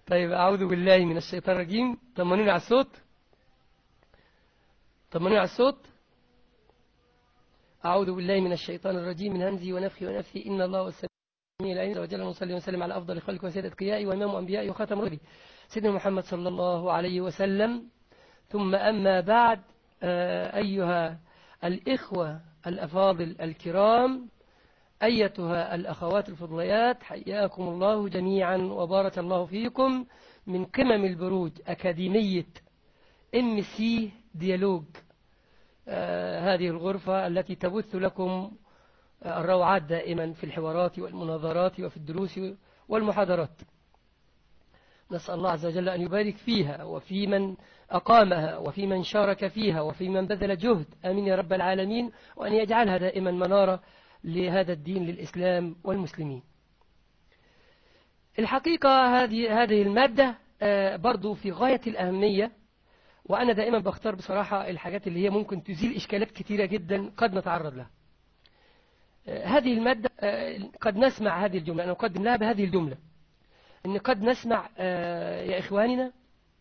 طيب أعوذ بالله من الشيطان الرجيم طمنوني على الصوت طمنوني على الصوت أعوذ بالله من الشيطان الرجيم من همزي ونفخي ونفثي إن الله والسميع العليم وجل نصلي ونسلم على أفضل خلق وسيد أتقيائي وإمام أنبيائي وخاتم رسلي سيدنا محمد صلى الله عليه وسلم ثم أما بعد أيها الإخوة الأفاضل الكرام أيتها الأخوات الفضليات حياكم الله جميعا وبارك الله فيكم من قمم البروج أكاديمية ام سي ديالوج آه هذه الغرفة التي تبث لكم الروعات دائما في الحوارات والمناظرات وفي الدروس والمحاضرات نسأل الله عز وجل أن يبارك فيها وفي من أقامها وفي من شارك فيها وفي من بذل جهد آمين يا رب العالمين وأن يجعلها دائما منارة لهذا الدين للإسلام والمسلمين الحقيقة هذه هذه المادة برضو في غاية الأهمية وأنا دائما بختار بصراحة الحاجات اللي هي ممكن تزيل إشكالات كثيرة جدا قد نتعرض لها هذه المادة قد نسمع هذه الجملة أنا أقدم لها بهذه الجملة أن قد نسمع يا إخواننا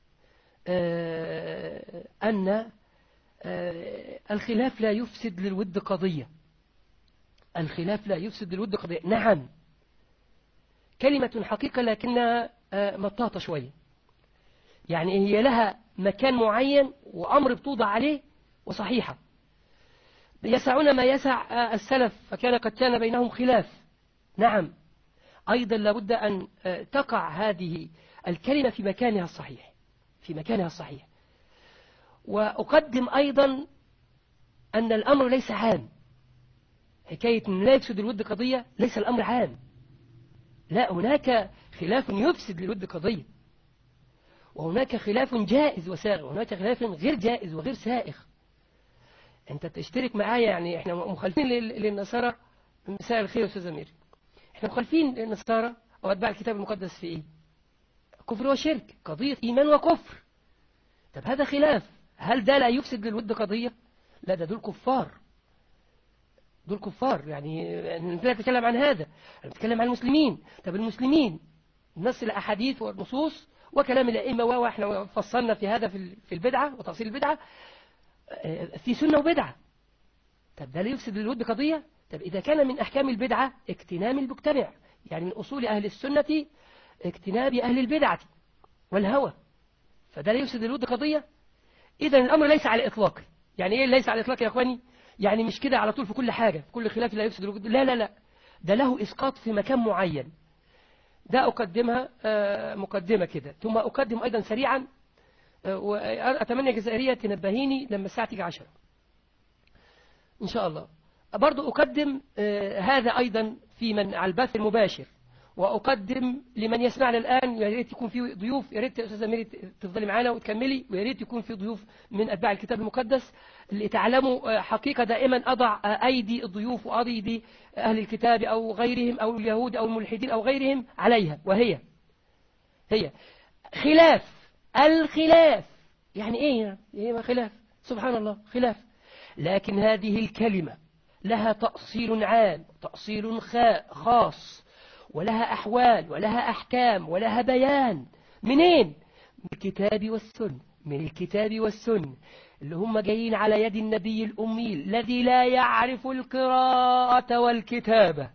أن الخلاف لا يفسد للود قضية الخلاف لا يفسد للود قضية نعم كلمة حقيقة لكنها مطاطة شوية يعني هي لها مكان معين وأمر بتوضع عليه وصحيحة يسعون ما يسع السلف فكان قد كان بينهم خلاف نعم أيضا لابد أن تقع هذه الكلمة في مكانها الصحيح في مكانها الصحيح وأقدم أيضا أن الأمر ليس عام حكاية أن لا يفسد الود قضية ليس الأمر عام لا هناك خلاف يفسد للود قضية وهناك خلاف جائز وسائغ وهناك خلاف غير جائز وغير سائغ أنت تشترك معايا يعني إحنا مخالفين للنصارى مساء الخير أستاذ أمير إحنا مخالفين للنصارى أو أتباع الكتاب المقدس في إيه كفر وشرك قضية إيمان وكفر طب هذا خلاف هل ده لا يفسد للود قضية لا ده دول كفار دول كفار يعني لا نتكلم عن هذا نتكلم عن المسلمين طب المسلمين نص الأحاديث والنصوص وكلام الأئمة وإحنا فصلنا في هذا في البدعة وتفصيل البدعة في سنة وبدعة طب ده لا يفسد للود قضية طب إذا كان من أحكام البدعة اكتنام المجتمع يعني من أصول أهل السنة اكتناب أهل البدعة والهوى فده لا يفسد للود قضية إذا الأمر ليس على إطلاق يعني إيه ليس على إطلاق يا أخواني يعني مش كده على طول في كل حاجة في كل خلاف لا يفسد الود لا لا لا ده له إسقاط في مكان معين ده أقدمها مقدمة كده ثم أقدم أيضا سريعا وأتمنى جزائرية تنبهيني لما الساعة تيجي عشرة إن شاء الله برضو أقدم هذا أيضا في من على البث المباشر وأقدم لمن يسمعنا الآن يا ريت يكون في ضيوف يا ريت يا أستاذة ميري تفضلي معانا وتكملي ويا ريت يكون في ضيوف من أتباع الكتاب المقدس اللي تعلموا حقيقة دائما أضع أيدي الضيوف وأيدي أهل الكتاب أو غيرهم أو اليهود أو الملحدين أو غيرهم عليها وهي هي خلاف الخلاف يعني إيه يعني خلاف سبحان الله خلاف لكن هذه الكلمة لها تأصيل عام تأصيل خاص ولها أحوال ولها أحكام ولها بيان منين؟ من الكتاب والسنة من الكتاب والسنة اللي هم جايين على يد النبي الأمي الذي لا يعرف القراءة والكتابة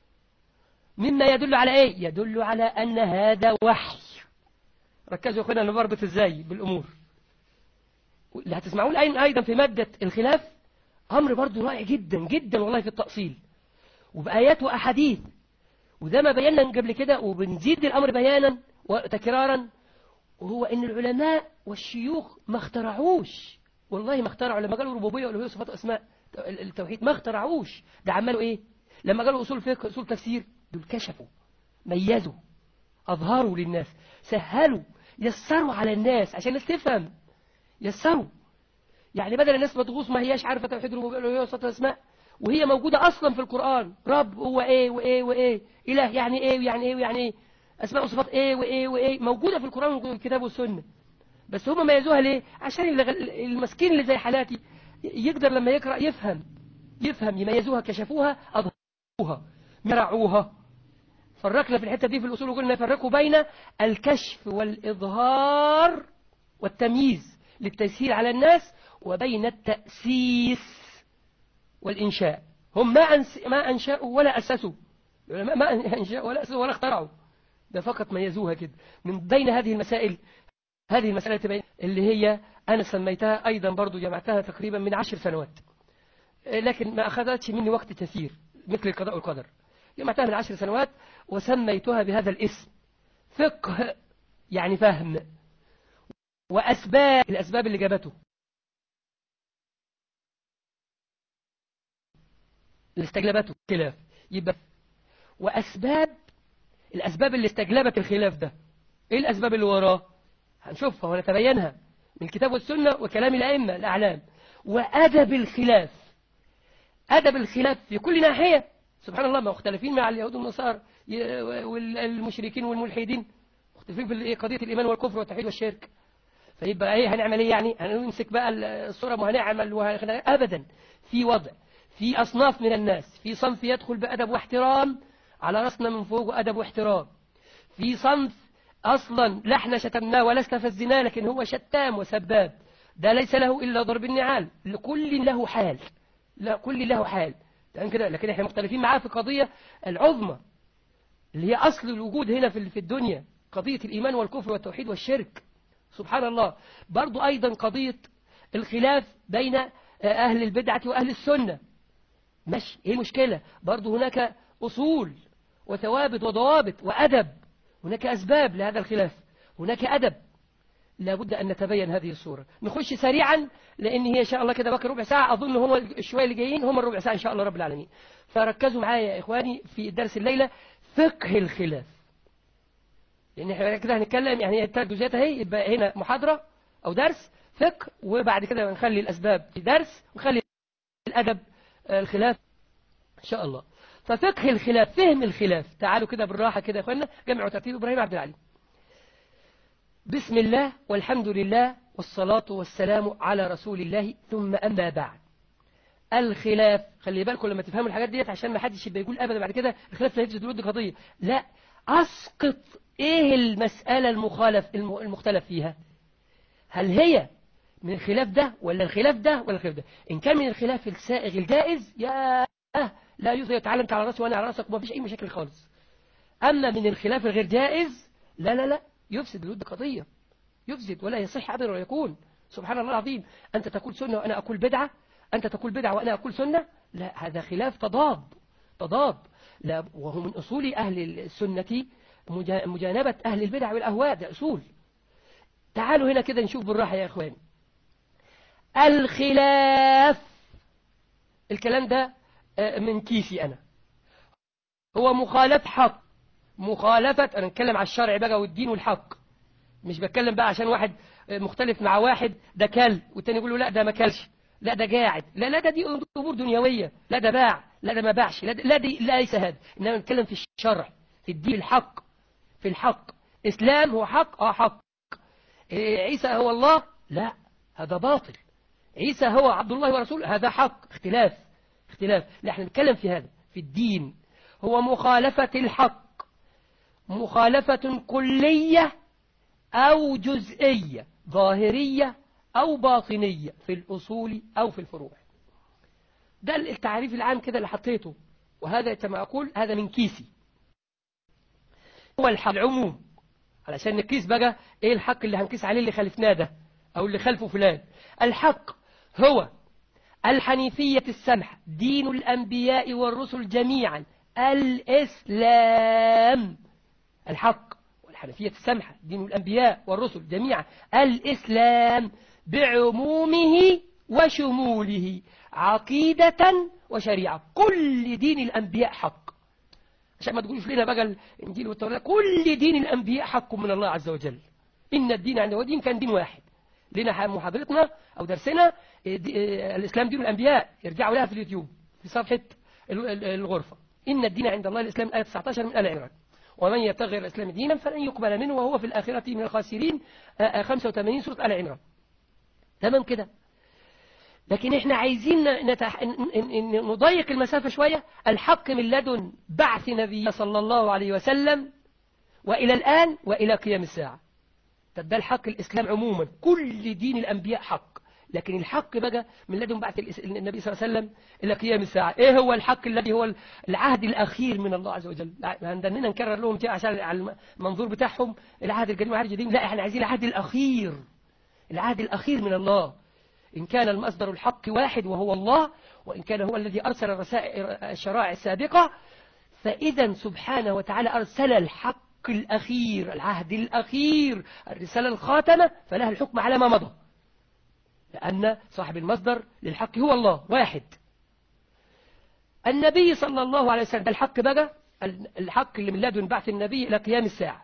مما يدل على إيه؟ يدل على أن هذا وحي ركزوا أخوانا أنا بربط إزاي بالأمور اللي هتسمعون أيضا في مادة الخلاف أمر برضو رائع جدا جدا والله في التأصيل وبآيات وأحاديث وده ما بينا قبل كده وبنزيد الأمر بيانا وتكرارا وهو أن العلماء والشيوخ ما اخترعوش والله ما اخترعوا لما قالوا ربوبية والوهية صفات أسماء التوحيد ما اخترعوش ده عملوا إيه لما قالوا أصول فقه أصول تفسير دول كشفوا ميزوا أظهروا للناس سهلوا يسروا على الناس عشان الناس تفهم يسروا يعني بدل الناس ما تغوص ما هياش عارفة توحيد الربوبية والوهية وصفات الأسماء وهي موجودة أصلا في القرآن رب هو إيه وإيه وإيه إله يعني إيه ويعني إيه ويعني إيه أسماء وصفات إيه وإيه وإيه موجودة في القرآن والكتاب والسنة بس هم ميزوها ليه عشان المسكين اللي زي حالاتي يقدر لما يقرأ يفهم يفهم يميزوها كشفوها أظهروها مرعوها فرقنا في الحتة دي في الأصول وقلنا فرقوا بين الكشف والإظهار والتمييز للتسهيل على الناس وبين التأسيس والإنشاء هم ما, أنس ما أنشأوا ولا أسسوا ما أنشأوا ولا أسسوا ولا اخترعوا ده فقط ميزوها كده من بين هذه المسائل هذه المسألة اللي هي أنا سميتها أيضا برضو جمعتها تقريبا من عشر سنوات لكن ما أخذتش مني وقت كثير مثل القضاء والقدر جمعتها من عشر سنوات وسميتها بهذا الاسم فقه يعني فهم وأسباب الأسباب اللي جابته اللي استجلبته الخلاف يبقى وأسباب الأسباب اللي استجلبت الخلاف ده إيه الأسباب اللي وراه هنشوفها ونتبينها من الكتاب والسنة وكلام الأئمة الأعلام وأدب الخلاف أدب الخلاف في كل ناحية سبحان الله ما مختلفين مع اليهود والنصارى والمشركين والملحدين مختلفين في قضية الإيمان والكفر والتوحيد والشرك فيبقى ايه هنعمل ايه يعني هنمسك بقى الصورة وهنعمل ابدا في وضع في أصناف من الناس في صنف يدخل بأدب واحترام على رأسنا من فوق أدب واحترام في صنف أصلا لا احنا شتمناه ولا استفزناه لكن هو شتام وسباب ده ليس له إلا ضرب النعال لكل له حال لا كل له حال تمام كده لكن احنا مختلفين معاه في قضية العظمى اللي هي أصل الوجود هنا في الدنيا قضية الإيمان والكفر والتوحيد والشرك سبحان الله برضو أيضا قضية الخلاف بين أهل البدعة وأهل السنة ماشي ايه المشكلة برضو هناك أصول وثوابت وضوابط وأدب هناك أسباب لهذا الخلاف هناك أدب لابد أن نتبين هذه الصورة نخش سريعا لأن هي إن شاء الله كده بقى ربع ساعة أظن هم الشوية اللي جايين هم الربع ساعة إن شاء الله رب العالمين فركزوا معايا يا إخواني في درس الليلة فقه الخلاف لأن احنا كده هنتكلم يعني الثلاث جزئيات اهي يبقى هنا محاضرة أو درس فقه وبعد كده نخلي الأسباب في درس ونخلي الأدب الخلاف إن شاء الله ففقه الخلاف فهم الخلاف تعالوا كده بالراحة كده يا أخوانا جمع ترتيب إبراهيم عبد العلي بسم الله والحمد لله والصلاة والسلام على رسول الله ثم أما بعد الخلاف خلي بالكم لما تفهموا الحاجات ديت عشان ما حدش يبقى يقول أبدا بعد كده الخلاف لا يفسد الود قضية لا أسقط إيه المسألة المخالف المختلف فيها هل هي من الخلاف ده ولا الخلاف ده ولا الخلاف ده إن كان من الخلاف السائغ الجائز يا لا يوسف يتعلم على راسي وأنا على راسك وما فيش أي مشاكل خالص أما من الخلاف الغير جائز لا لا لا يفسد الود قضية يفسد ولا يصح أبدا ولا يكون سبحان الله العظيم أنت تقول سنة وأنا أقول بدعة أنت تقول بدعة وأنا أقول سنة لا هذا خلاف تضاد تضاد لا وهو من أصول أهل السنة مجانبة أهل البدع والأهواء ده أصول تعالوا هنا كده نشوف بالراحة يا إخوان الخلاف الكلام ده آه، من كيسي أنا هو مخالف حق مخالفة أنا نتكلم على الشرع بقى والدين والحق مش بتكلم بقى عشان واحد آه، مختلف مع واحد ده كل والتاني يقول له لا ده ما كلش لا ده قاعد لا لا ده دي أمور دنيوية لا ده باع لا ده ما باعش لا, لا دي ليس هذا إنما نتكلم في الشرع في الدين الحق في الحق إسلام هو حق آه حق إيه، عيسى هو الله لا هذا باطل عيسى هو عبد الله ورسوله هذا حق اختلاف اختلاف لا احنا نتكلم في هذا في الدين هو مخالفة الحق مخالفة كلية أو جزئية ظاهرية أو باطنية في الأصول أو في الفروع ده التعريف العام كده اللي حطيته وهذا كما أقول هذا من كيسي هو الحق العموم علشان نقيس بقى ايه الحق اللي هنقيس عليه اللي خلفناه ده او اللي خلفه فلان الحق هو الحنيفية السمح دين الأنبياء والرسل جميعا الإسلام الحق والحنفية السمحة دين الأنبياء والرسل جميعا الإسلام بعمومه وشموله عقيدة وشريعة كل دين الأنبياء حق عشان ما تقولوش لنا بقى الإنجيل والتوراة كل دين الأنبياء حق من الله عز وجل إن الدين عند ودين كان دين واحد لنا محاضرتنا أو درسنا إيه، إيه، الإسلام دين الأنبياء يرجعوا لها في اليوتيوب في صفحة الغرفة إن الدين عند الله الإسلام آية 19 من آل عمران ومن يبتغي الإسلام دينا فلن يقبل منه وهو في الآخرة من الخاسرين 85 سورة آل عمران تمام كده لكن احنا عايزين نتح... نضيق المسافة شوية الحق من لدن بعث نبي صلى الله عليه وسلم وإلى الآن وإلى قيام الساعة طب ده الحق الإسلام عموما كل دين الأنبياء حق لكن الحق بقى من لدن بعث النبي صلى الله عليه وسلم إلى قيام الساعة إيه هو الحق الذي هو العهد الأخير من الله عز وجل عندنا نكرر لهم عشان على المنظور بتاعهم العهد القديم والعهد الجديد لا احنا عايزين العهد الأخير العهد الأخير من الله إن كان المصدر الحق واحد وهو الله وإن كان هو الذي أرسل الرسائل الشرائع السابقة فإذا سبحانه وتعالى أرسل الحق الأخير العهد الأخير الرسالة الخاتمة فلها الحكم على ما مضى لأن صاحب المصدر للحق هو الله واحد النبي صلى الله عليه وسلم الحق بقى الحق اللي من لدن بعث النبي إلى قيام الساعة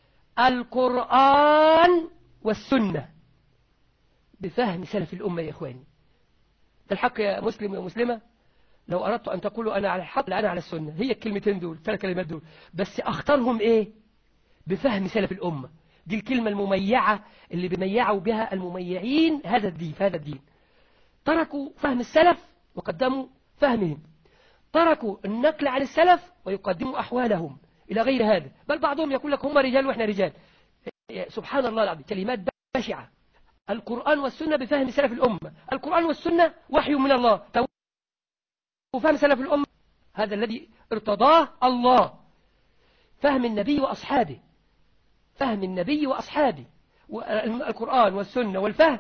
القرآن والسنة بفهم سلف الأمة يا إخواني الحق يا مسلم ومسلمة لو أردت أن تقولوا أنا على الحق لا أنا على السنة هي الكلمتين دول ثلاث كلمات دول بس أختارهم إيه بفهم سلف الأمة دي الكلمة المميعة اللي بميعوا بها المميعين هذا الدين في هذا الدين تركوا فهم السلف وقدموا فهمهم تركوا النقل عن السلف ويقدموا أحوالهم إلى غير هذا بل بعضهم يقول لك هم رجال وإحنا رجال سبحان الله العظيم كلمات بشعة القرآن والسنة بفهم سلف الأمة القرآن والسنة وحي من الله وفهم سلف الأمة هذا الذي ارتضاه الله فهم النبي وأصحابه فهم النبي وأصحابه القرآن والسنة والفهم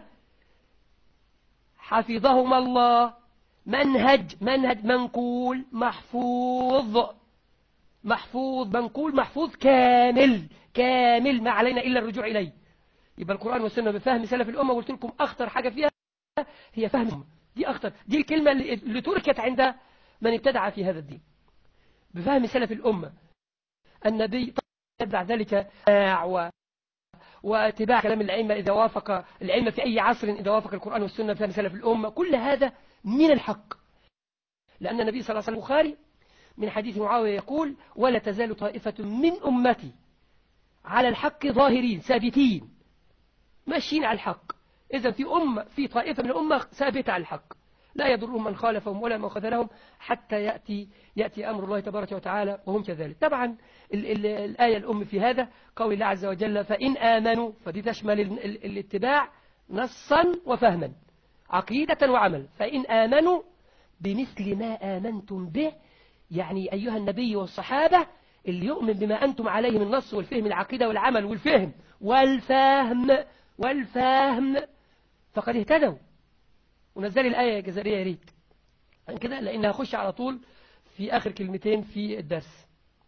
حفظهما الله منهج منهج منقول محفوظ محفوظ منقول محفوظ كامل كامل ما علينا إلا الرجوع إليه يبقى القرآن والسنة بفهم سلف الأمة قلت لكم أخطر حاجة فيها هي فهم دي أخطر دي الكلمة اللي تركت عند من ابتدع في هذا الدين بفهم سلف الأمة النبي بعد ذلك و واتباع كلام الأئمة إذا وافق العلم في أي عصر إذا وافق القرآن والسنة بفهم سلف الأمة كل هذا من الحق لأن النبي صلى الله عليه وسلم البخاري من حديث معاوية يقول ولا تزال طائفة من أمتي على الحق ظاهرين ثابتين ماشيين على الحق إذا في أمة في طائفة من الأمة ثابتة على الحق لا يضرهم من خالفهم ولا من خذلهم حتى يأتي يأتي أمر الله تبارك وتعالى وهم كذلك طبعا ال ال الآية الأم في هذا قول الله عز وجل فإن آمنوا فدي تشمل ال ال الاتباع نصا وفهما عقيدة وعمل فإن آمنوا بمثل ما آمنتم به يعني أيها النبي والصحابة اللي يؤمن بما أنتم عليه من النص والفهم العقيدة والعمل والفهم والفهم والفهم فقد اهتدوا ونزل الآية الجزائرية يا ريت كده لأنها خش على طول في آخر كلمتين في الدرس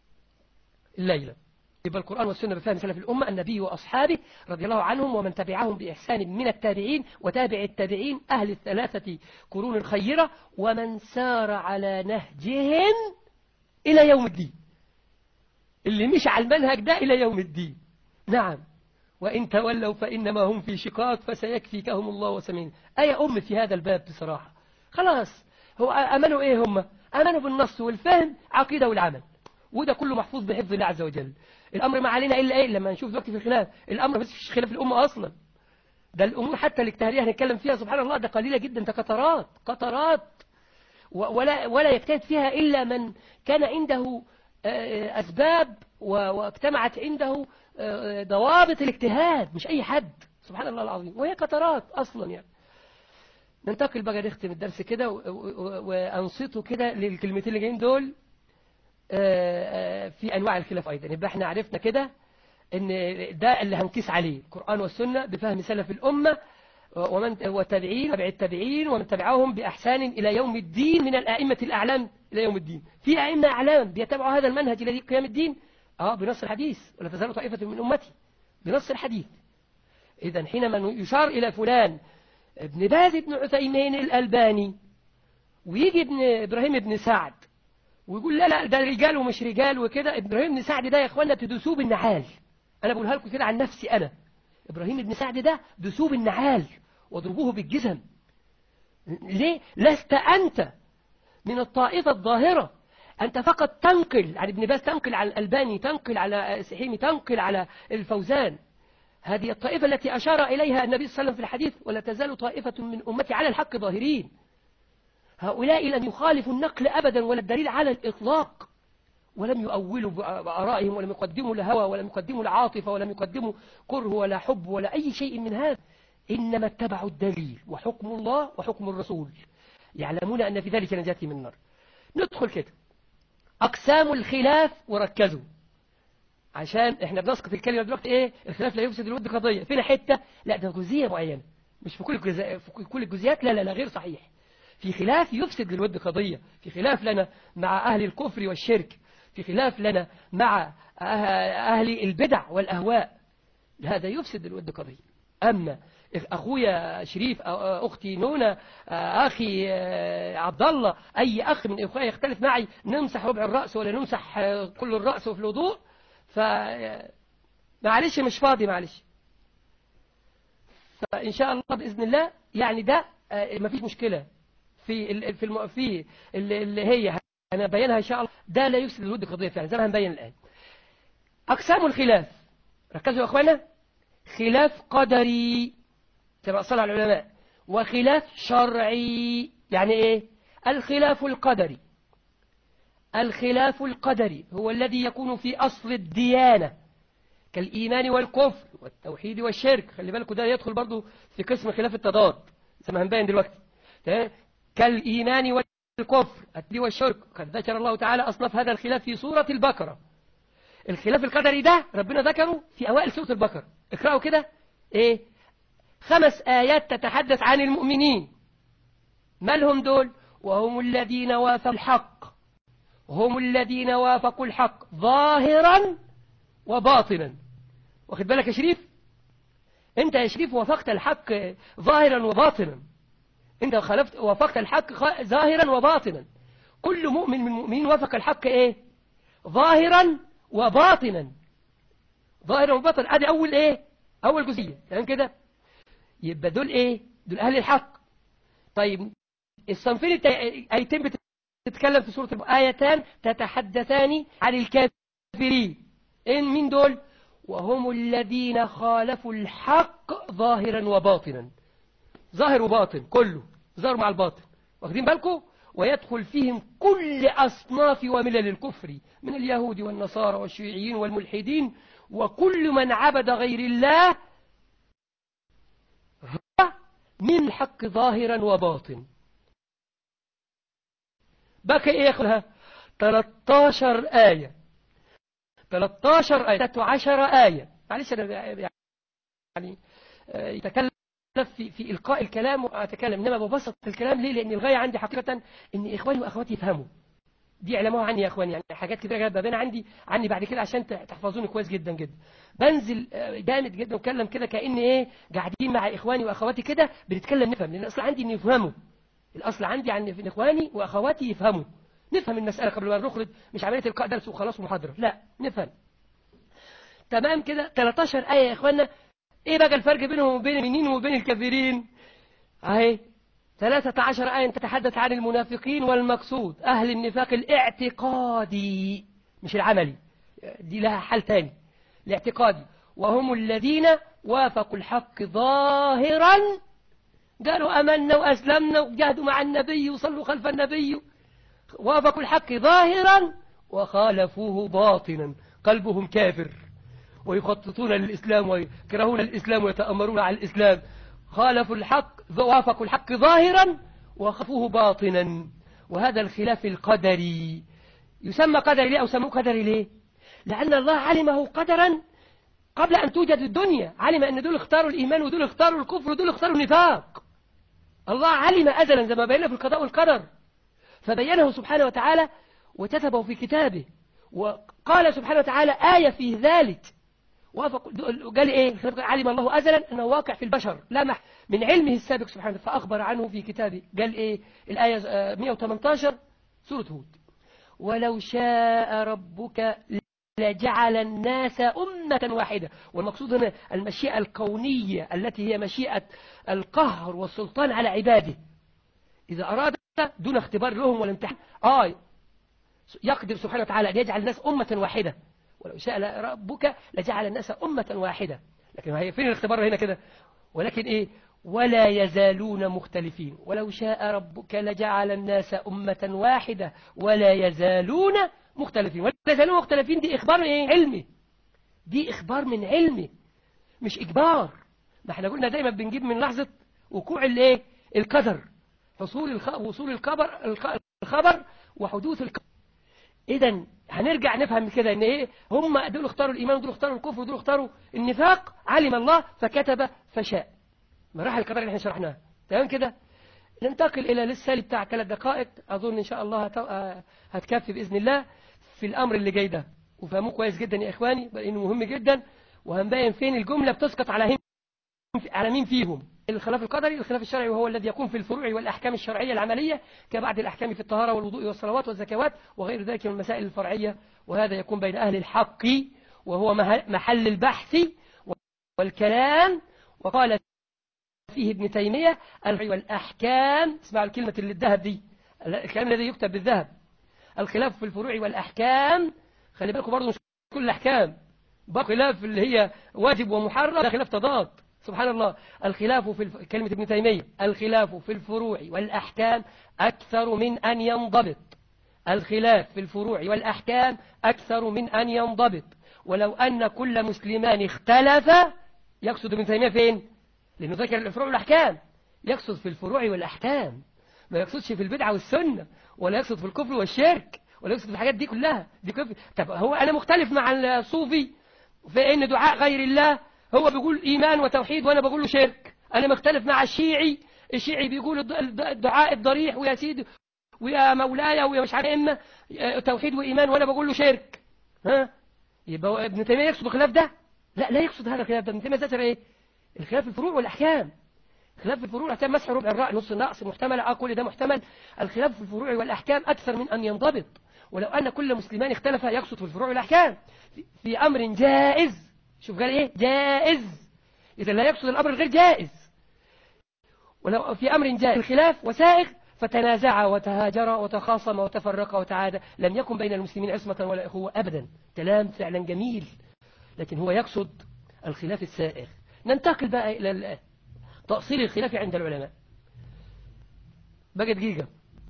الليلة يبقى القرآن والسنة بفهم سلف الأمة النبي وأصحابه رضي الله عنهم ومن تبعهم بإحسان من التابعين وتابع التابعين أهل الثلاثة قرون الخيرة ومن سار على نهجهم إلى يوم الدين اللي مش على المنهج ده إلى يوم الدين نعم وإن تولوا فإنما هم في شقاق فسيكفيكهم الله وسمين أي أم في هذا الباب بصراحة خلاص هو أمنوا إيه هم أمنوا بالنص والفهم عقيدة والعمل وده كله محفوظ بحفظ الله عز وجل الأمر ما علينا إلا إيه لما نشوف دلوقتي في الخلاف الأمر بس في خلاف الأمة أصلا ده الأمور حتى الاجتهادية هنتكلم فيها سبحان الله ده قليلة جدا ده قطرات قطرات ولا ولا يجتهد فيها إلا من كان عنده أسباب واجتمعت عنده ضوابط الاجتهاد مش أي حد سبحان الله العظيم وهي قطرات أصلا يعني ننتقل بقى نختم الدرس كده وأنصته كده للكلمتين اللي جايين دول في أنواع الخلاف أيضا يبقى احنا عرفنا كده ان ده اللي هنقيس عليه القرآن والسنة بفهم سلف الأمة ومن والتابعين تبع التابعين ومن تبعهم بأحسان إلى يوم الدين من الأئمة الأعلام إلى يوم الدين في أئمة أعلام بيتبعوا هذا المنهج الذي قيام الدين اه بنص الحديث ولا تزال طائفة من أمتي بنص الحديث إذا حينما يشار إلى فلان ابن باز ابن عثيمين الألباني ويجي ابن إبراهيم ابن سعد ويقول لا لا ده رجال ومش رجال وكده إبراهيم بن سعد ده يا إخوانا تدسوه بالنعال أنا بقولها لكم كده عن نفسي أنا إبراهيم بن سعد ده دسوه بالنعال واضربوه بالجزم ليه لست أنت من الطائفة الظاهرة أنت فقط تنقل عن ابن باز تنقل على الألباني تنقل على سحيمي تنقل على الفوزان هذه الطائفة التي أشار إليها النبي صلى الله عليه وسلم في الحديث ولا تزال طائفة من أمتي على الحق ظاهرين هؤلاء لم يخالفوا النقل أبدا ولا الدليل على الإطلاق ولم يؤولوا بآرائهم ولم يقدموا الهوى ولم يقدموا العاطفة ولم يقدموا كره ولا حب ولا أي شيء من هذا إنما اتبعوا الدليل وحكم الله وحكم الرسول يعلمون أن في ذلك نجاة من النار ندخل كده أقسام الخلاف وركزوا عشان احنا بنسقط الكلمة دلوقتي ايه الخلاف لا يفسد الود قضية فينا حتة لا ده جزئية معينة مش في كل الجزئيات في كل الجزئيات لا لا لا غير صحيح في خلاف يفسد للود قضية في خلاف لنا مع أهل الكفر والشرك في خلاف لنا مع أهل البدع والأهواء هذا يفسد الود قضية أما أخويا شريف أختي نونا أخي عبد الله أي أخ من إخواني يختلف معي نمسح ربع الرأس ولا نمسح كل الرأس في الوضوء ف معلش مش فاضي معلش فإن شاء الله بإذن الله يعني ده ما فيش مشكلة في في الم... في اللي هي أنا بينها إن شاء الله ده لا يفسد الود قضية فعلا زي ما هنبين الآن أقسام الخلاف ركزوا يا أخوانا خلاف قدري كما أصلها العلماء وخلاف شرعي يعني إيه الخلاف القدري الخلاف القدري هو الذي يكون في أصل الديانة كالإيمان والكفر والتوحيد والشرك خلي بالكم ده يدخل برضو في قسم خلاف التضاد زي ما هنبين دلوقتي كالإيمان والكفر التوحيد والشرك قد ذكر الله تعالى أصناف هذا الخلاف في سورة البقرة الخلاف القدري ده ربنا ذكره في أوائل سورة البقرة اقرأوا كده ايه خمس آيات تتحدث عن المؤمنين ما لهم دول وهم الذين وافقوا الحق هم الذين وافقوا الحق ظاهرا وباطنا واخد بالك يا شريف انت يا شريف وافقت الحق ظاهرا وباطنا انت خالفت وافقت الحق ظاهرا وباطنا كل مؤمن من المؤمنين وافق الحق ايه ظاهرا وباطنا ظاهرا وباطنا ادي اول ايه اول جزئيه يعني كده يبقى دول ايه دول اهل الحق طيب الصنفين الايتين بتتكلم في سوره ايتان تتحدثان عن الكافرين ان مين دول وهم الذين خالفوا الحق ظاهرا وباطنا ظاهر وباطن كله ظاهر مع الباطن واخدين بالكم ويدخل فيهم كل أصناف وملل الكفر من اليهود والنصارى والشيعيين والملحدين وكل من عبد غير الله من الحق ظاهرا وباطن بقى ايه ياخدها 13 آية 13 آية 13 آية معلش أنا يعني يتكلم في في إلقاء الكلام وأتكلم إنما ببسط الكلام ليه لأن الغاية عندي حقيقة إن إخواني وأخواتي يفهموا دي علموها عني يا إخواني يعني حاجات كتير جدا بين عندي عني بعد كده عشان تحفظوني كويس جدا جدا بنزل جامد جدا واتكلم كده كأن إيه قاعدين مع إخواني وأخواتي كده بنتكلم نفهم لأن الأصل عندي إن يفهموا الأصل عندي عن إن إخواني وأخواتي يفهموا نفهم المسألة قبل ما نخرج مش عملية إلقاء درس وخلاص محاضرة لا نفهم تمام كده 13 آية يا إخواننا ايه بقى الفرق بينهم وبين المؤمنين وبين الكافرين اهي 13 آية تتحدث عن المنافقين والمقصود أهل النفاق الاعتقادي مش العملي دي لها حل تاني الاعتقادي وهم الذين وافقوا الحق ظاهرا قالوا أمنا وأسلمنا وجاهدوا مع النبي وصلوا خلف النبي وافقوا الحق ظاهرا وخالفوه باطنا قلبهم كافر ويخططون للإسلام ويكرهون الإسلام ويتأمرون على الإسلام خالفوا الحق وافقوا الحق ظاهرا وخفوه باطنا وهذا الخلاف القدري يسمى قدري ليه أو سموه قدري ليه لأن الله علمه قدرا قبل أن توجد الدنيا علم أن دول اختاروا الإيمان ودول اختاروا الكفر ودول اختاروا النفاق الله علم أزلا زي ما بينا في القضاء والقدر فبينه سبحانه وتعالى وكتبه في كتابه وقال سبحانه وتعالى آية في ذلك وافق قال ايه علم الله ازلا انه واقع في البشر لمح من علمه السابق سبحانه فاخبر عنه في كتابه قال ايه الايه 118 سوره هود ولو شاء ربك لجعل الناس أمة واحدة والمقصود هنا المشيئة الكونية التي هي مشيئة القهر والسلطان على عباده إذا أراد دون اختبار لهم ولا امتحان آه يقدر سبحانه وتعالى أن يجعل الناس أمة واحدة ولو شاء ربك لجعل الناس أمة واحدة لكن هي فين الاختبار هنا كده ولكن إيه ولا يزالون مختلفين ولو شاء ربك لجعل الناس أمة واحدة ولا يزالون مختلفين ولا يزالون مختلفين دي إخبار إيه علمي دي إخبار من علمي مش إجبار ما احنا قلنا دايما بنجيب من لحظة وقوع الايه القدر حصول الخ... وصول الخبر الخبر وحدوث القدر اذا هنرجع نفهم كده ان ايه هم دول اختاروا الايمان ودول اختاروا الكفر ودول اختاروا النفاق علم الله فكتب فشاء مراحل القدر اللي احنا شرحناها تمام كده ننتقل الى لسه بتاع ثلاث دقائق اظن ان شاء الله هت... هتكفي باذن الله في الامر اللي جاي ده وفهموه كويس جدا يا اخواني لانه مهم جدا وهنبين فين الجمله بتسقط على هم على مين فيهم الخلاف القدري الخلاف الشرعي وهو الذي يكون في الفروع والأحكام الشرعية العملية كبعد الأحكام في الطهارة والوضوء والصلوات والزكوات وغير ذلك من المسائل الفرعية وهذا يكون بين أهل الحق وهو محل البحث والكلام وقال فيه ابن تيمية والأحكام اسمعوا الكلمة اللي الذهب دي الكلام الذي يكتب بالذهب الخلاف في الفروع والأحكام خلي بالكم برضه مش كل الأحكام بقى خلاف اللي هي واجب ومحرم ده خلاف تضاد سبحان الله الخلاف في الف... كلمة ابن تيمية الخلاف في الفروع والأحكام أكثر من أن ينضبط الخلاف في الفروع والأحكام أكثر من أن ينضبط ولو أن كل مسلمان اختلف يقصد ابن تيمية فين لأنه ذكر الفروع والأحكام يقصد في الفروع والأحكام ما يقصدش في البدعة والسنة ولا يقصد في الكفر والشرك ولا يقصد في الحاجات دي كلها دي كفر طب هو أنا مختلف مع الصوفي في أن دعاء غير الله هو بيقول إيمان وتوحيد وأنا بقول له شرك أنا مختلف مع الشيعي الشيعي بيقول الدعاء الضريح ويا سيدي ويا مولاي ويا مش عارف إما توحيد وإيمان وأنا بقول له شرك ها يبقى ابن تيمية يقصد الخلاف ده لا لا يقصد هذا الخلاف ده ابن تيمية ذكر إيه الخلاف في الفروع والأحكام خلاف في الفروع والأحكام مسح ربع الرأي نص النقص محتمل اه كل ده محتمل الخلاف في الفروع والأحكام أكثر من أن ينضبط ولو أن كل مسلمان اختلف يقصد في الفروع والأحكام في أمر جائز شوف قال ايه جائز إذا لا يقصد الأمر الغير جائز ولو في أمر جائز الخلاف وسائغ فتنازع وتهاجر وتخاصم وتفرق وتعادى لم يكن بين المسلمين عصمة ولا أخوة أبدا كلام فعلا جميل لكن هو يقصد الخلاف السائغ ننتقل بقى إلى تأصيل الخلاف عند العلماء بقى دقيقة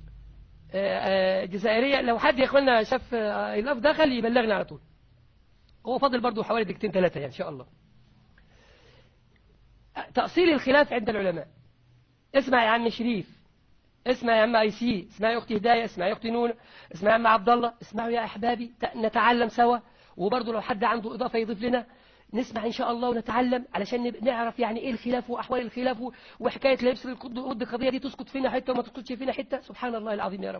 جزائرية لو حد يا اخوانا شاف اللف دخل يبلغنا على طول هو فاضل برضو حوالي دقيقتين ثلاثة يعني إن شاء الله تأصيل الخلاف عند العلماء اسمع يا عم شريف اسمع يا عم اي سي اسمع يا اختي هدايه اسمع يا اختي نون اسمع يا عم عبد الله اسمعوا يا احبابي نتعلم سوا وبرضه لو حد عنده اضافه يضيف لنا نسمع ان شاء الله ونتعلم علشان نعرف يعني ايه الخلاف واحوال الخلاف وحكايه لبس ضد القضيه دي تسكت فينا حته وما تسكتش فينا حته سبحان الله العظيم يا رب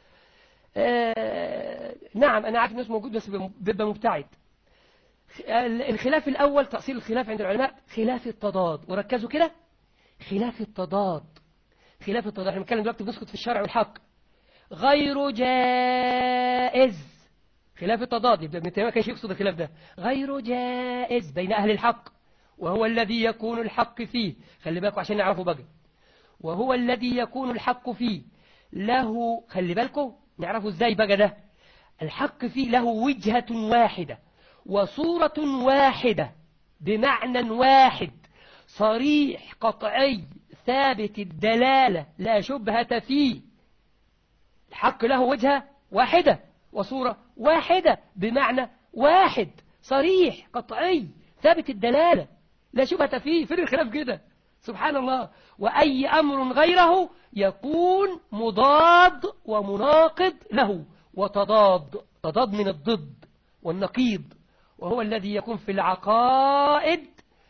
آه نعم انا عارف انه موجود بس بيبقى مبتعد الخلاف الأول تأصيل الخلاف عند العلماء خلاف التضاد وركزوا كده خلاف التضاد خلاف التضاد احنا بنتكلم دلوقتي بنسكت في الشرع والحق غير جائز خلاف التضاد يبقى ابن تيمية كانش يقصد الخلاف ده غير جائز بين أهل الحق وهو الذي يكون الحق فيه خلي بالكم عشان نعرفه بقى وهو الذي يكون الحق فيه له خلي بالكم نعرفه ازاي بقى ده الحق فيه له وجهة واحدة وصورة واحدة بمعنى واحد صريح قطعي ثابت الدلالة لا شبهة فيه الحق له وجهة واحدة وصورة واحدة بمعنى واحد صريح قطعي ثابت الدلالة لا شبهة فيه فين الخلاف كده سبحان الله وأي أمر غيره يكون مضاد ومناقض له وتضاد تضاد من الضد والنقيض وهو الذي يكون في العقائد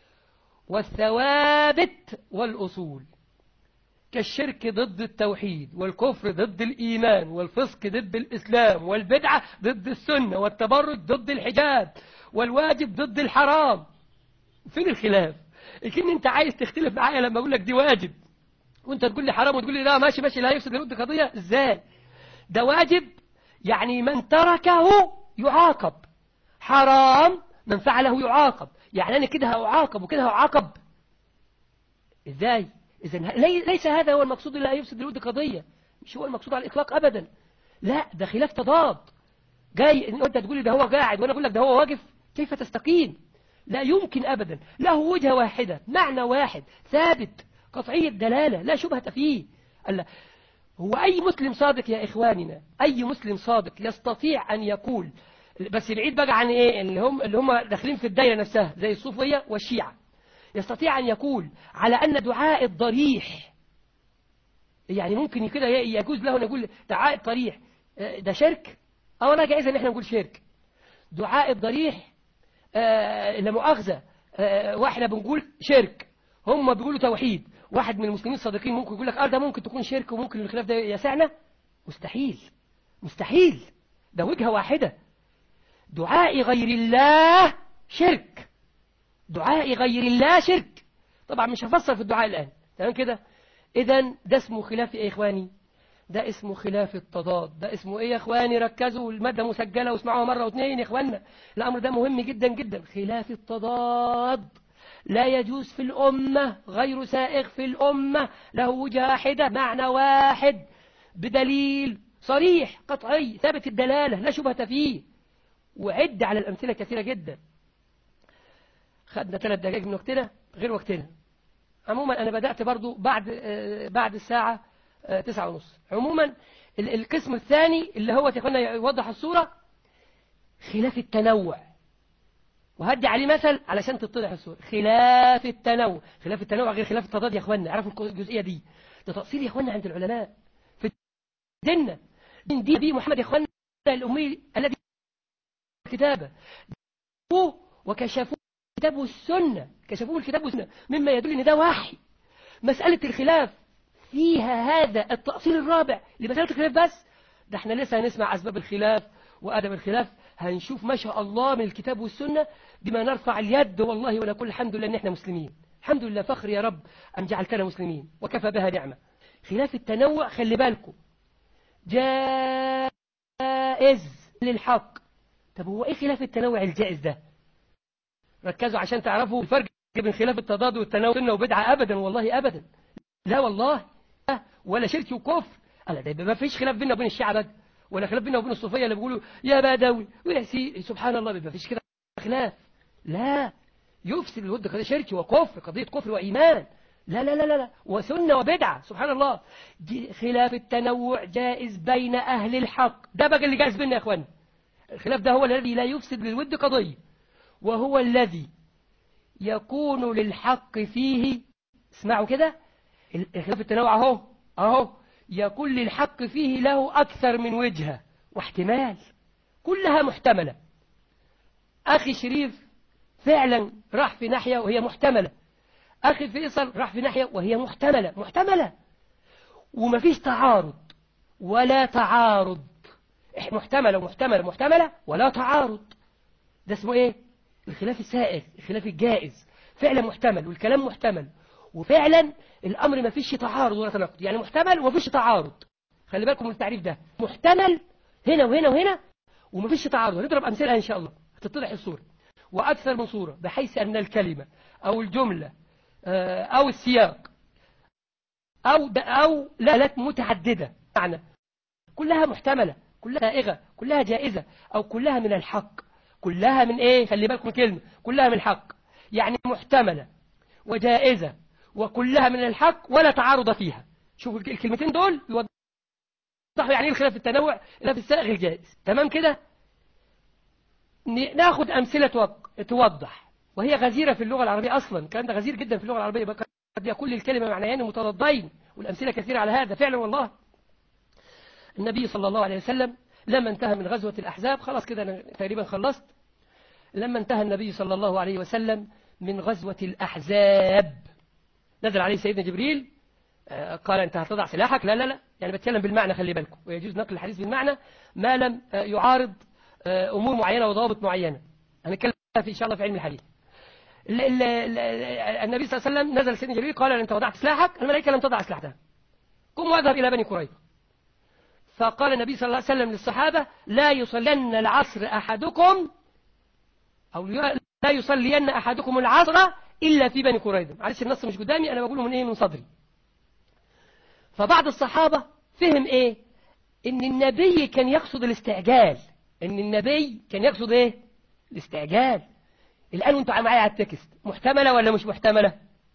والثوابت والأصول كالشرك ضد التوحيد والكفر ضد الإيمان والفسق ضد الإسلام والبدعة ضد السنة والتبرج ضد الحجاب والواجب ضد الحرام فين الخلاف لكن انت عايز تختلف معايا لما اقول لك دي واجب وانت تقول لي حرام وتقول لي لا ماشي ماشي لا يفسد الود قضية ازاي ده واجب يعني من تركه يعاقب حرام من فعله يعاقب يعني أنا كده هأعاقب وكده هأعاقب إزاي إذا ليس هذا هو المقصود لا يفسد الود قضية مش هو المقصود على الإطلاق أبدا لا ده خلاف تضاد جاي انت تقول لي ده هو قاعد وانا اقول لك ده هو واقف كيف تستقيم لا يمكن أبدا له وجهة واحدة معنى واحد ثابت قطعي الدلالة لا شبهة فيه ألا هو أي مسلم صادق يا إخواننا أي مسلم صادق يستطيع أن يقول بس بعيد بقى عن إيه اللي هم, اللي هم داخلين في الدايرة نفسها زي الصوفية والشيعة يستطيع أن يقول على أن دعاء الضريح يعني ممكن كده يجوز له أن يقول دعاء الضريح ده شرك أو لا جائز أن احنا نقول شرك دعاء الضريح آه لا مؤاخذة آه واحنا بنقول شرك هم بيقولوا توحيد واحد من المسلمين الصادقين ممكن يقول لك اه ده ممكن تكون شرك وممكن الخلاف ده يسعنا مستحيل مستحيل ده وجهة واحدة دعاء غير الله شرك دعاء غير الله شرك طبعا مش هفسر في الدعاء الآن تمام كده إذا ده اسمه خلاف يا إخواني ده اسمه خلاف التضاد ده اسمه ايه يا اخواني ركزوا المادة مسجلة واسمعوها مرة واثنين يا اخواننا الامر ده مهم جدا جدا خلاف التضاد لا يجوز في الأمة غير سائغ في الأمة له وجهة واحدة معنى واحد بدليل صريح قطعي ثابت الدلالة لا شبهة فيه وعد على الأمثلة كثيرة جدا خدنا ثلاث دقائق من وقتنا غير وقتنا عموما أنا بدأت برضو بعد بعد الساعة تسعة ونص عموما القسم الثاني اللي هو تقولنا يوضح الصورة خلاف التنوع وهدي عليه مثل علشان تتضح الصورة خلاف التنوع خلاف التنوع غير خلاف التضاد يا اخوانا عرفوا الجزئية دي ده تأصيل يا اخوانا عند العلماء في ديننا دين دي نبي محمد يا اخوانا الأمي الذي كتابه وكشفوه الكتاب والسنة كشفوه الكتاب والسنة مما يدل ان ده وحي مسألة الخلاف فيها هذا التأصيل الرابع لمسألة الخلاف بس ده احنا لسه هنسمع أسباب الخلاف وأدب الخلاف هنشوف ما شاء الله من الكتاب والسنة بما نرفع اليد والله ونقول الحمد لله ان احنا مسلمين الحمد لله فخر يا رب أن جعلتنا مسلمين وكفى بها نعمة خلاف التنوع خلي بالكم جائز للحق طب هو ايه خلاف التنوع الجائز ده ركزوا عشان تعرفوا الفرق بين خلاف التضاد والتنوع سنة وبدعة أبدا والله أبدا لا والله ولا شرك وكفر ألا ده ما فيش خلاف بيننا وبين الشيعة بقى ولا خلاف بيننا وبين الصوفية اللي بيقولوا يا بدوي ويا سي سبحان الله ما فيش كده خلاف لا يفسد الود قضية شرك وكفر قضية كفر وإيمان لا لا لا لا وسنة وبدعة سبحان الله خلاف التنوع جائز بين أهل الحق ده بقى اللي جائز بيننا يا أخوان الخلاف ده هو الذي لا يفسد للود قضية وهو الذي يكون للحق فيه اسمعوا كده خلاف التنوع اهو اهو يكون للحق فيه له أكثر من وجهة واحتمال كلها محتملة أخي شريف فعلا راح في ناحية وهي محتملة أخي فيصل راح في ناحية وهي محتملة محتملة ومفيش تعارض ولا تعارض محتملة ومحتملة محتملة ولا تعارض ده اسمه ايه الخلاف السائغ الخلاف الجائز فعلا محتمل والكلام محتمل وفعلا الأمر ما فيش تعارض ولا تناقض يعني محتمل وما فيش تعارض خلي بالكم من التعريف ده محتمل هنا وهنا وهنا وما فيش تعارض هنضرب أمثلة إن شاء الله هتتضح الصورة وأكثر من صورة بحيث أن الكلمة أو الجملة أو السياق أو أو لالات متعددة معنى كلها محتملة كلها سائغة كلها جائزة أو كلها من الحق كلها من إيه خلي بالكم كلمة كلها من الحق يعني محتملة وجائزة وكلها من الحق ولا تعارض فيها شوفوا الكلمتين دول يوضحوا يعني الخلاف التنوع لا في السائغ الجائز تمام كده ناخد أمثلة توضح وهي غزيرة في اللغة العربية أصلا الكلام ده غزير جدا في اللغة العربية قد يكون للكلمة معنيين متضادين والأمثلة كثيرة على هذا فعلا والله النبي صلى الله عليه وسلم لما انتهى من غزوة الأحزاب خلاص كده أنا تقريبا خلصت لما انتهى النبي صلى الله عليه وسلم من غزوة الأحزاب نزل عليه سيدنا جبريل قال أنت هتضع سلاحك لا لا لا يعني بتكلم بالمعنى خلي بالكم ويجوز نقل الحديث بالمعنى ما لم يعارض أمور معينة وضوابط معينة هنتكلم في إن شاء الله في علم الحديث النبي صلى الله عليه وسلم نزل سيدنا جبريل قال أنت وضعت سلاحك الملائكة لم تضع سلاحها قم واذهب إلى بني قريظة فقال النبي صلى الله عليه وسلم للصحابة لا يصلين العصر أحدكم أو لا يصلين أحدكم العصر إلا في بني قريظة معلش النص مش قدامي أنا بقوله من إيه من صدري فبعض الصحابة فهم إيه إن النبي كان يقصد الاستعجال إن النبي كان يقصد إيه الاستعجال الآن وانتوا معايا على التكست محتملة ولا مش محتملة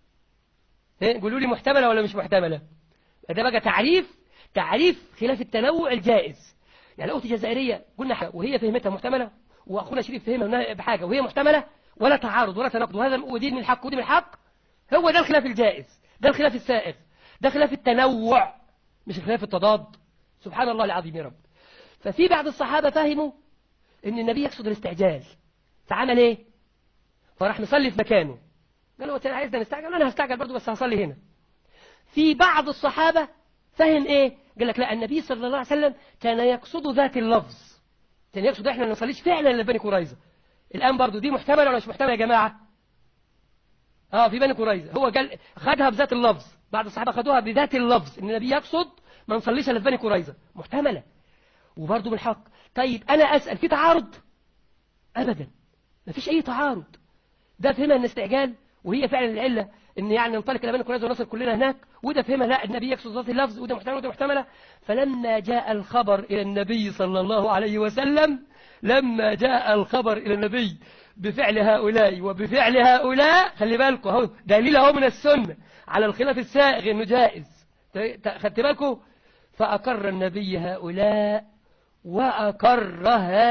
إيه؟ قولوا لي محتملة ولا مش محتملة ده بقى تعريف تعريف خلاف التنوع الجائز يعني الأخت الجزائرية قلنا حاجة وهي فهمتها محتملة وأخونا شريف فهمها بحاجة وهي محتملة ولا تعارض ولا تناقض وهذا ودي من الحق ودي من الحق هو ده الخلاف الجائز ده الخلاف السائغ ده خلاف التنوع مش خلاف التضاد سبحان الله العظيم يا رب ففي بعض الصحابة فهموا ان النبي يقصد الاستعجال فعمل ايه فراح مصلي في مكانه قال له انت عايزنا نستعجل انا هستعجل برضه بس هصلي هنا في بعض الصحابة فهم ايه قال لك لا النبي صلى الله عليه وسلم كان يقصد ذات اللفظ كان يقصد احنا ما نصليش فعلا لبني قريظه الان برضه دي محتمله ولا مش محتمله يا جماعه اه في بني قريظه هو قال خدها بذات اللفظ بعض الصحابه خدوها بذات اللفظ ان النبي يقصد ما نصليش الا في بني قريظه محتمله وبرضه بالحق طيب انا اسال في تعارض ابدا ما فيش اي تعارض ده فهمها ان استعجال وهي فعلا العله ان يعني ننطلق الى بني قريظه ونصل كلنا هناك وده فهمها لا النبي يقصد ذات اللفظ وده محتمل وده محتمله فلما جاء الخبر الى النبي صلى الله عليه وسلم لما جاء الخبر الى النبي بفعل هؤلاء وبفعل هؤلاء خلي بالكم اهو دليل اهو من السنه على الخلاف السائغ انه جائز خدت بالكم فاقر النبي هؤلاء واقر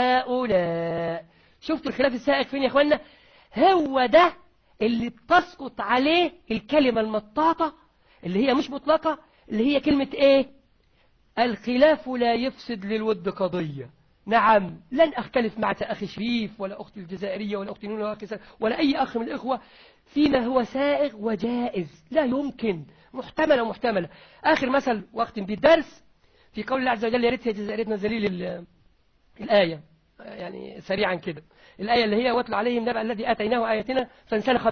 هؤلاء شفتوا الخلاف السائغ فين يا اخوانا هو ده اللي بتسقط عليه الكلمة المطاطة اللي هي مش مطلقة اللي هي كلمة ايه الخلاف لا يفسد للود قضية نعم لن أختلف مع أخي شريف ولا أختي الجزائرية ولا أختي نونة ولا, ولا أي أخ من الإخوة فيما هو سائغ وجائز لا يمكن محتملة محتملة آخر مثل وقت بالدرس في قول الله عز وجل يا ريت يا جزائريتنا ذليل الآية يعني سريعا كده الآية اللي هي واتل عليهم نبأ الذي آتيناه آياتنا فانسلخ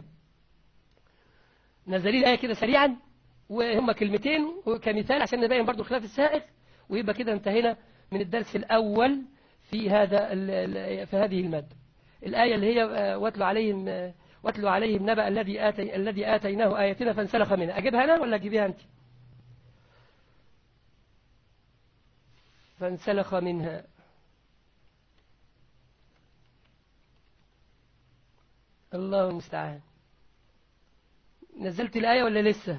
نزلي الآية كده سريعا وهم كلمتين كمثال عشان نبين برضو الخلاف السائغ ويبقى كده انتهينا من الدرس الأول في هذا في هذه المادة الآية اللي هي واتل عليهم واتل عليهم نبأ الذي آتي الذي آتيناه آياتنا فانسلخ منها أجيبها أنا ولا أجيبها أنت فانسلخ منها الله المستعان نزلت الآية ولا لسه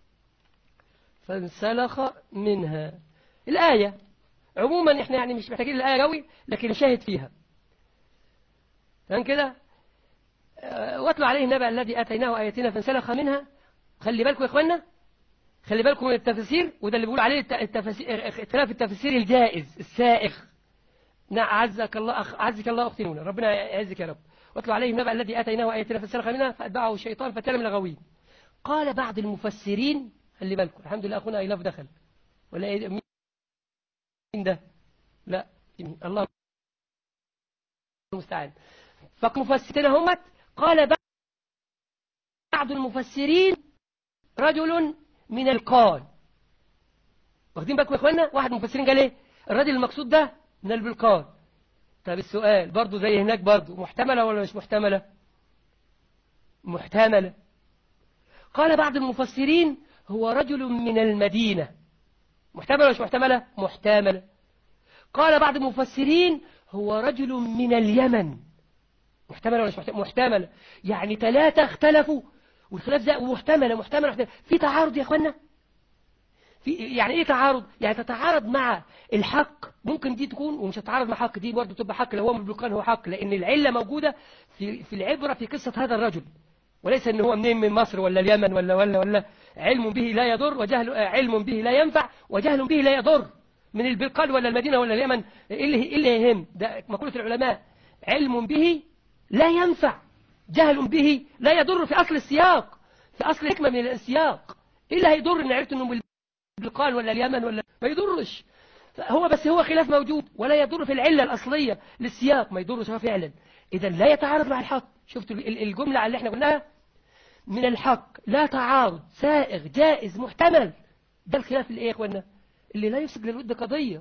فانسلخ منها الآية عموما احنا يعني مش محتاجين الآية قوي لكن شاهد فيها فان كده آه، واتلو عليه النبأ الذي آتيناه آياتنا فانسلخ منها خلي بالكم يا إخوانا خلي بالكم من التفسير وده اللي بيقول عليه التفسير اختلاف التفسير الجائز السائغ نعم عزك الله أخ عزك الله أختي نونا ربنا يعزك يا رب واتلو عليهم نبأ الذي آتيناه آياتنا فانسلخ منها فأتبعه الشيطان فكان من الغاوين قال بعض المفسرين خلي بالكم الحمد لله أخونا إلاف دخل ولا إيه مين ده لا الله المستعان فمفسرين همت قال بعض المفسرين رجل من القال واخدين بالكم يا اخوانا واحد من المفسرين قال ايه الراجل المقصود ده من البلقان طب السؤال برضو زي هناك برضو محتملة ولا مش محتملة محتملة قال بعض المفسرين هو رجل من المدينة محتملة ولا مش محتملة محتملة قال بعض المفسرين هو رجل من اليمن محتملة ولا مش محتملة محتملة يعني ثلاثة اختلفوا والخلاف ده محتملة محتملة, محتملة. في تعارض يا اخوانا في يعني ايه تعارض يعني تتعارض مع الحق ممكن دي تكون ومش تتعارض مع حق دي برضه تبقى حق لو هو من البلقان هو حق لان العله موجوده في في العبره في قصه هذا الرجل وليس ان هو منين من مصر ولا اليمن ولا ولا ولا علم به لا يضر وجهل علم به لا ينفع وجهل به لا يضر من البلقان ولا المدينه ولا اليمن ايه اللي ايه اللي يهم ده مقوله العلماء علم به لا ينفع جهل به لا يضر في اصل السياق في اصل الحكمه من السياق ايه اللي هيضر ان عرفت انه البلقان ولا اليمن ولا ما يضرش هو بس هو خلاف موجود ولا يضر في العلة الأصلية للسياق ما يضرش فعلا إذا لا يتعارض مع الحق شفتوا الجملة اللي احنا قلناها من الحق لا تعارض سائغ جائز محتمل ده الخلاف اللي ايه يا اخوانا اللي لا يفسد للود قضية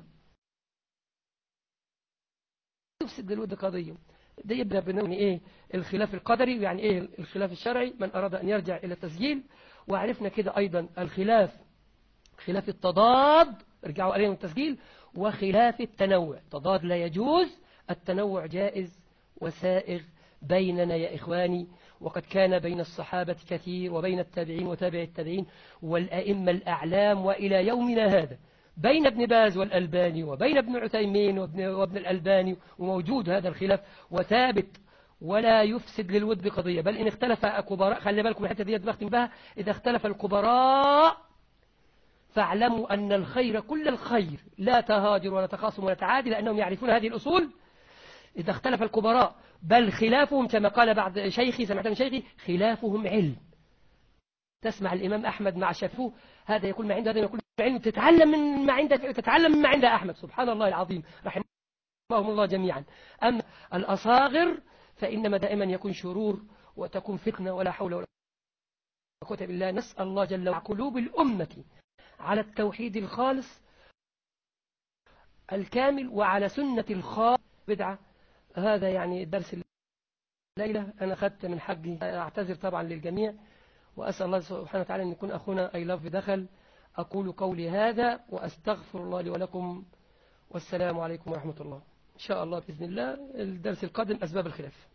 يفسد للود قضية ده يبدأ بنوني ايه الخلاف القدري يعني ايه الخلاف الشرعي من أراد أن يرجع إلى التسجيل وعرفنا كده أيضا الخلاف خلاف التضاد ارجعوا عليهم التسجيل وخلاف التنوع تضاد لا يجوز التنوع جائز وسائغ بيننا يا إخواني وقد كان بين الصحابة كثير وبين التابعين وتابع التابعين والأئمة الأعلام وإلى يومنا هذا بين ابن باز والألباني وبين ابن عثيمين وابن, وابن الألباني وموجود هذا الخلاف وثابت ولا يفسد للود قضية بل إن اختلف كبراء خلي بالكم الحتة دي بختم بها إذا اختلف الكبراء فاعلموا أن الخير كل الخير لا تهاجر ولا تخاصم ولا تعادي لأنهم يعرفون هذه الأصول إذا اختلف الكبراء بل خلافهم كما قال بعض شيخي سمعت من شيخي خلافهم علم تسمع الإمام أحمد مع شافوه هذا يقول ما عنده هذا يقول ما عنده تتعلم من ما عنده تتعلم مما عند أحمد سبحان الله العظيم رحمهم الله جميعا أما الأصاغر فإنما دائما يكون شرور وتكون فتنة ولا حول ولا قوة بالله نسأل الله جل وعلا قلوب الأمة على التوحيد الخالص الكامل وعلى سنة الخالص بدعة هذا يعني الدرس الليلة أنا أخذت من حقي أعتذر طبعا للجميع وأسأل الله سبحانه وتعالى أن يكون أخونا أي لاف دخل أقول قولي هذا وأستغفر الله لي ولكم والسلام عليكم ورحمة الله إن شاء الله بإذن الله الدرس القادم أسباب الخلاف